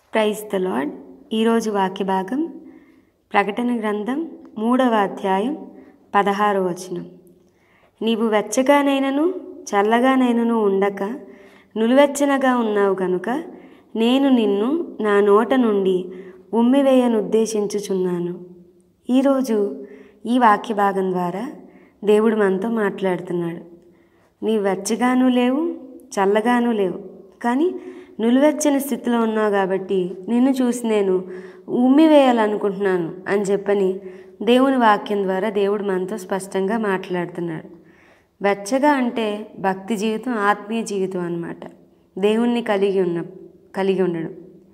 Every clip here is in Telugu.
ప్రైజ్ ద లాడ్ ఈరోజు వాక్య భాగం ప్రకటన గ్రంథం మూడవ అధ్యాయం పదహారవ వచనం నీవు వెచ్చగానైనను చల్లగానైనను ఉండక నులివెచ్చనగా ఉన్నావు కనుక నేను నిన్ను నా నోట నుండి ఉమ్మివేయనుద్దేశించుచున్నాను ఈరోజు ఈ వాక్య భాగం ద్వారా దేవుడు మనతో మాట్లాడుతున్నాడు నీవు వెచ్చగాను లేవు చల్లగాను లేవు కానీ నులివెచ్చని స్థితిలో ఉన్నావు కాబట్టి నిన్ను చూసి నేను ఉమ్మివేయాలనుకుంటున్నాను అని చెప్పని దేవుని వాక్యం ద్వారా దేవుడు మనతో స్పష్టంగా మాట్లాడుతున్నాడు వెచ్చగా అంటే భక్తి జీవితం ఆత్మీయ జీవితం అన్నమాట దేవుణ్ణి కలిగి ఉన్న కలిగి ఉండడం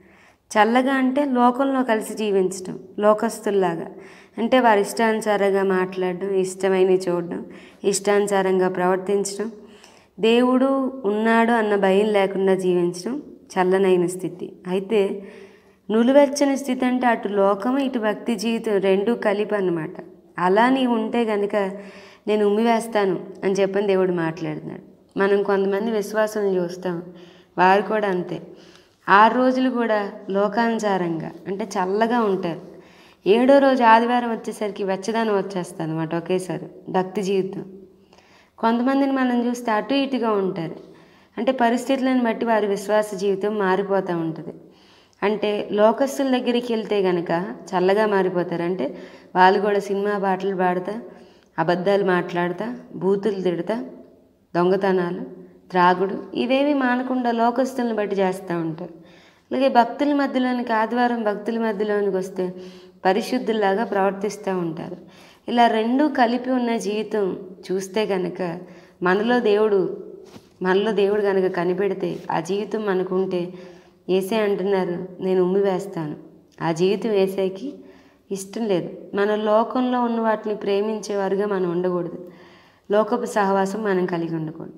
చల్లగా అంటే లోకంలో కలిసి జీవించడం లోకస్తుల్లాగా అంటే వారి ఇష్టానుసారంగా మాట్లాడడం ఇష్టమైనవి చూడడం ఇష్టానుసారంగా ప్రవర్తించడం దేవుడు ఉన్నాడు అన్న భయం లేకుండా జీవించడం చల్లనైన స్థితి అయితే నులివెచ్చని స్థితి అంటే అటు లోకము ఇటు భక్తి జీవితం రెండూ కలిపి అన్నమాట అలా నీవు ఉంటే కనుక నేను ఉమ్మివేస్తాను అని చెప్పని దేవుడు మాట్లాడుతున్నాడు మనం కొంతమంది విశ్వాసం చూస్తాం వారు కూడా అంతే ఆరు రోజులు కూడా లోకానుసారంగా అంటే చల్లగా ఉంటారు ఏడో రోజు ఆదివారం వచ్చేసరికి వెచ్చదనం వచ్చేస్తుంది అనమాట ఒకేసారి భక్తి జీవితం కొంతమందిని మనం చూస్తే అటు ఇటుగా ఉంటారు అంటే పరిస్థితులను బట్టి వారి విశ్వాస జీవితం మారిపోతూ ఉంటుంది అంటే లోకస్తుల దగ్గరికి వెళ్తే గనక చల్లగా మారిపోతారు అంటే వాళ్ళు కూడా సినిమా పాటలు పాడుతా అబద్ధాలు మాట్లాడుతా బూతులు తిడతా దొంగతనాలు త్రాగుడు ఇవేవి మానకుండా లోకస్తులను బట్టి చేస్తూ ఉంటారు అలాగే భక్తుల మధ్యలోనికి ఆదివారం భక్తుల మధ్యలోనికి వస్తే పరిశుద్ధుల్లాగా ప్రవర్తిస్తూ ఉంటారు ఇలా రెండూ కలిపి ఉన్న జీవితం చూస్తే కనుక మనలో దేవుడు మనలో దేవుడు కనుక కనిపెడితే ఆ జీవితం మనకుంటే ఏసే అంటున్నారు నేను ఉమ్మి వేస్తాను ఆ జీవితం వేసేకి ఇష్టం లేదు మన లోకంలో ఉన్న వాటిని ప్రేమించేవారుగా మనం ఉండకూడదు లోకపు సహవాసం మనం కలిగి ఉండకూడదు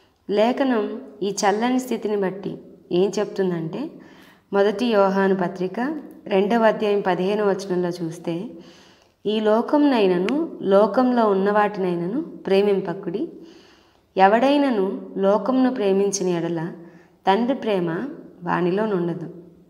లేఖనం ఈ చల్లని స్థితిని బట్టి ఏం చెప్తుందంటే మొదటి యోహాను పత్రిక రెండవ అధ్యాయం పదిహేను వచనంలో చూస్తే ఈ లోకంనైనను లోకంలో ఉన్న వాటినైనను ప్రేమింపకుడి ఎవడైనను లోకంను ప్రేమించిన ఎడల తండ్రి ప్రేమ వానిలో నుండదు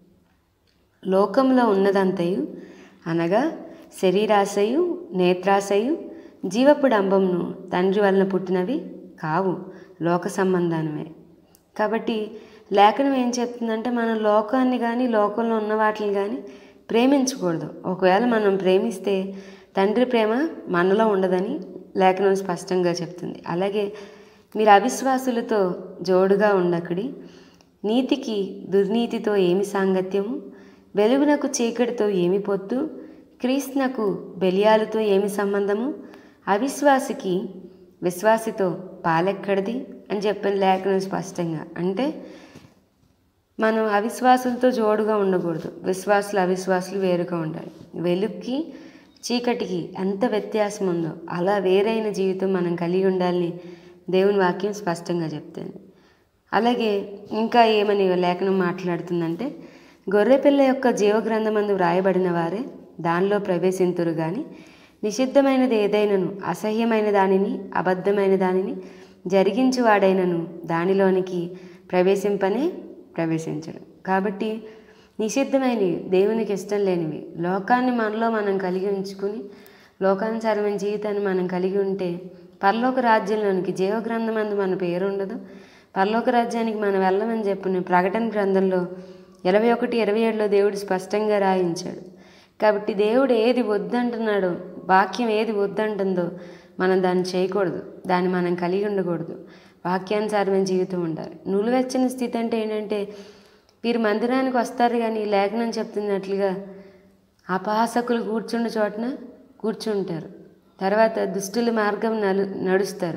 లోకంలో ఉన్నదంతయు అనగా శరీరాశయు నేత్రాశయు జీవపు డంబంను తండ్రి వలన పుట్టినవి కావు లోక సంబంధానమే కాబట్టి లేఖనం ఏం చెప్తుందంటే మనం లోకాన్ని కానీ లోకంలో ఉన్న వాటిని కానీ ప్రేమించకూడదు ఒకవేళ మనం ప్రేమిస్తే తండ్రి ప్రేమ మనలో ఉండదని లేఖనం స్పష్టంగా చెప్తుంది అలాగే మీరు అవిశ్వాసులతో జోడుగా ఉండకడి నీతికి దుర్నీతితో ఏమి సాంగత్యము వెలుగునకు చీకటితో ఏమి పొత్తు క్రీస్తునకు బెలియాలతో ఏమి సంబంధము అవిశ్వాసికి విశ్వాసితో పాలెక్కడిది అని చెప్పిన లేఖనం స్పష్టంగా అంటే మనం అవిశ్వాసులతో జోడుగా ఉండకూడదు విశ్వాసులు అవిశ్వాసులు వేరుగా ఉండాలి వెలుగుకి చీకటికి ఎంత వ్యత్యాసం ఉందో అలా వేరైన జీవితం మనం కలిగి ఉండాలని దేవుని వాక్యం స్పష్టంగా చెప్తుంది అలాగే ఇంకా ఏమని లేఖనం మాట్లాడుతుందంటే గొర్రెపిల్ల యొక్క జీవగ్రంథమందు వ్రాయబడిన వారే దానిలో ప్రవేశింతురు కానీ నిషిద్ధమైనది ఏదైనను అసహ్యమైన దానిని అబద్ధమైన దానిని జరిగించువాడైనను దానిలోనికి ప్రవేశింపనే ప్రవేశించడు కాబట్టి నిషిద్ధమైనవి దేవునికి ఇష్టం లేనివి లోకాన్ని మనలో మనం కలిగి ఉంచుకుని లోకానుసారమైన జీవితాన్ని మనం కలిగి ఉంటే పరలోక రాజ్యంలోనికి జీవగ్రంథం అందు మన పేరు ఉండదు పరలోక రాజ్యానికి మనం వెళ్ళమని చెప్పిన ప్రకటన గ్రంథంలో ఇరవై ఒకటి ఇరవై ఏడులో దేవుడు స్పష్టంగా రాయించాడు కాబట్టి దేవుడు ఏది వద్దంటున్నాడో వాక్యం ఏది వద్దంటుందో మనం దాన్ని చేయకూడదు దాన్ని మనం కలిగి ఉండకూడదు వాక్యానుసారమైన జీవితం ఉండాలి నులివెచ్చని స్థితి అంటే ఏంటంటే వీరు మందిరానికి వస్తారు కానీ లేఖనం చెప్తున్నట్లుగా అపహాసకులు కూర్చుండే చోటన కూర్చుంటారు తర్వాత దుష్టుల మార్గం నలు నడుస్తారు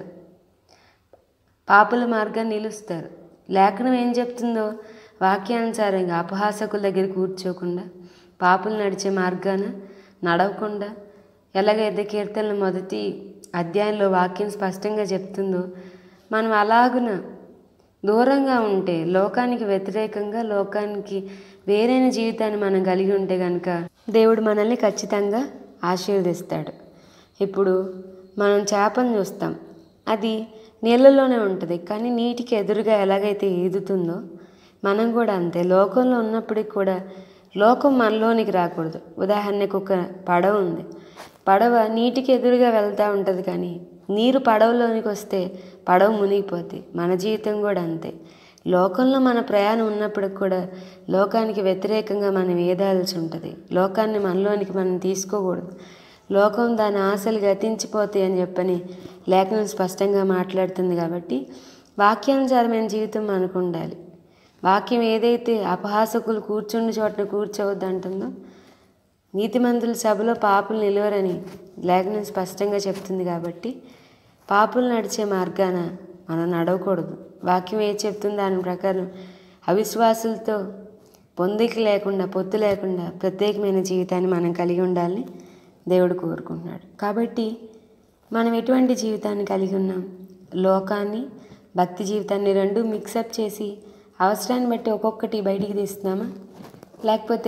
పాపుల మార్గాన్ని నిలుస్తారు లేఖనం ఏం చెప్తుందో వాక్యానుసారంగా అపహాసకుల దగ్గర కూర్చోకుండా పాపులు నడిచే మార్గాన నడవకుండా ఎలాగైతే కీర్తనల మొదటి అధ్యాయంలో వాక్యం స్పష్టంగా చెప్తుందో మనం అలాగున దూరంగా ఉంటే లోకానికి వ్యతిరేకంగా లోకానికి వేరైన జీవితాన్ని మనం కలిగి ఉంటే కనుక దేవుడు మనల్ని ఖచ్చితంగా ఆశీర్వదిస్తాడు ఇప్పుడు మనం చేపను చూస్తాం అది నీళ్ళలోనే ఉంటుంది కానీ నీటికి ఎదురుగా ఎలాగైతే ఈదుతుందో మనం కూడా అంతే లోకంలో ఉన్నప్పటికి కూడా లోకం మనలోనికి రాకూడదు ఉదాహరణకు ఒక పడవ ఉంది పడవ నీటికి ఎదురుగా వెళ్తూ ఉంటుంది కానీ నీరు పడవలోనికి వస్తే పడవ మునిగిపోద్ది మన జీవితం కూడా అంతే లోకంలో మన ప్రయాణం ఉన్నప్పటికి కూడా లోకానికి వ్యతిరేకంగా మనం ఏదాల్సి ఉంటుంది లోకాన్ని మనలోనికి మనం తీసుకోకూడదు లోకం దాని ఆశలు గతించిపోతాయి అని చెప్పని లేఖనం స్పష్టంగా మాట్లాడుతుంది కాబట్టి వాక్యానుసారమైన జీవితం మనకు ఉండాలి వాక్యం ఏదైతే అపహాసకులు కూర్చుండి చోటన కూర్చోవద్దు అంటుందో నీతిమంతుల సభలో పాపులు నిలవరని లేఖనం స్పష్టంగా చెప్తుంది కాబట్టి పాపులు నడిచే మార్గాన మనం నడవకూడదు వాక్యం ఏది చెప్తుందో దాని ప్రకారం అవిశ్వాసులతో పొందిక లేకుండా పొత్తు లేకుండా ప్రత్యేకమైన జీవితాన్ని మనం కలిగి ఉండాలని దేవుడు కోరుకుంటున్నాడు కాబట్టి మనం ఎటువంటి జీవితాన్ని కలిగి ఉన్నాం లోకాన్ని భక్తి జీవితాన్ని రెండు మిక్సప్ చేసి అవసరాన్ని బట్టి ఒక్కొక్కటి బయటికి తీస్తున్నామా లేకపోతే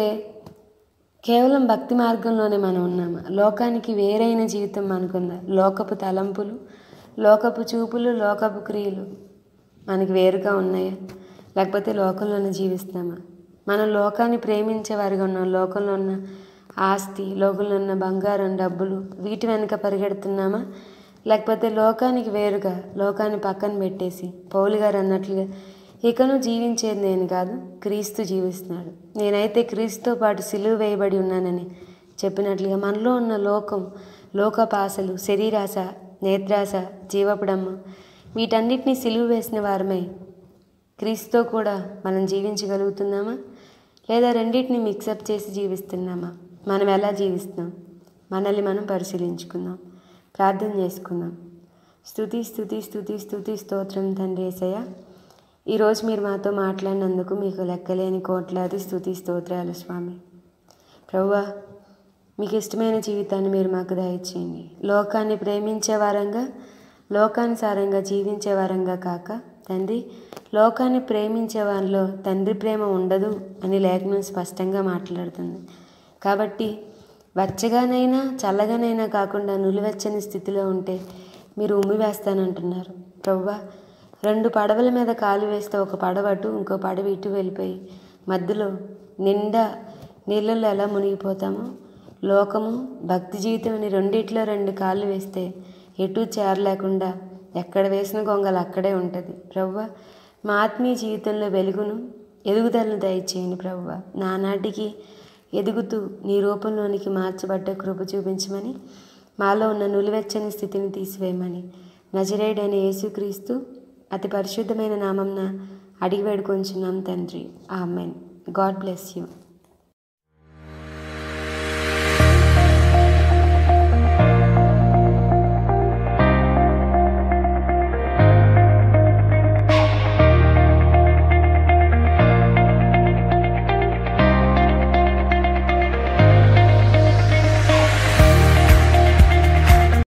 కేవలం భక్తి మార్గంలోనే మనం ఉన్నామా లోకానికి వేరైన జీవితం మనకుందా లోకపు తలంపులు లోకపు చూపులు లోకపు క్రియలు మనకి వేరుగా ఉన్నాయా లేకపోతే లోకంలోనే జీవిస్తున్నామా మనం లోకాన్ని ప్రేమించే వారిగా ఉన్నాం లోకంలో ఉన్న ఆస్తి లోకంలో ఉన్న బంగారం డబ్బులు వీటి వెనుక పరిగెడుతున్నామా లేకపోతే లోకానికి వేరుగా లోకాన్ని పక్కన పెట్టేసి పౌలు గారు అన్నట్లుగా ఇకను జీవించేది నేను కాదు క్రీస్తు జీవిస్తున్నాడు నేనైతే క్రీస్తుతో పాటు సిలువ వేయబడి ఉన్నానని చెప్పినట్లుగా మనలో ఉన్న లోకం లోకపాసలు శరీరాశ నేత్రాశ జీవపడమ్మ వీటన్నిటినీ సిలువ వేసిన వారమై క్రీస్తుతో కూడా మనం జీవించగలుగుతున్నామా లేదా రెండింటిని మిక్సప్ చేసి జీవిస్తున్నామా మనం ఎలా జీవిస్తున్నాం మనల్ని మనం పరిశీలించుకుందాం ప్రార్థన చేసుకుందాం స్థుతి స్థుతి స్థుతి స్థుతి స్తోత్రం తండ్రి ఏసయ్య ఈరోజు మీరు మాతో మాట్లాడినందుకు మీకు లెక్కలేని కోట్లాది స్థుతి స్తోత్రాలు స్వామి ప్రభువా మీకు ఇష్టమైన జీవితాన్ని మీరు మాకు దయచేయండి లోకాన్ని ప్రేమించే వారంగా లోకానుసారంగా జీవించే వారంగా కాక తండ్రి లోకాన్ని ప్రేమించే వారిలో తండ్రి ప్రేమ ఉండదు అని లేఖనం స్పష్టంగా మాట్లాడుతుంది కాబట్టి వెచ్చగానైనా చల్లగానైనా కాకుండా నులివెచ్చని స్థితిలో ఉంటే మీరు ఉమ్మి వేస్తానంటున్నారు ప్రవ్వా రెండు పడవల మీద కాలు వేస్తే ఒక పడవ అటు ఇంకో పడవ ఇటు వెళ్ళిపోయి మధ్యలో నిండా నీళ్ళల్లో ఎలా మునిగిపోతామో లోకము భక్తి జీవితం అని రెండిట్లో రెండు కాళ్ళు వేస్తే ఎటు చేరలేకుండా ఎక్కడ వేసిన గొంగలు అక్కడే ఉంటుంది ప్రవ్వ మా ఆత్మీయ జీవితంలో వెలుగును ఎదుగుదలను దయచేయండి ప్రవ్వ నానాటికి ఎదుగుతూ నీ రూపంలోనికి మార్చబడ్డ కృప చూపించమని మాలో ఉన్న నులివెచ్చని స్థితిని తీసివేయమని నజరేడైన యేసుక్రీస్తు అతి పరిశుద్ధమైన నామంన అడిగి వేడుకొంచున్నాం తండ్రి ఆమెన్ గాడ్ బ్లెస్ యూ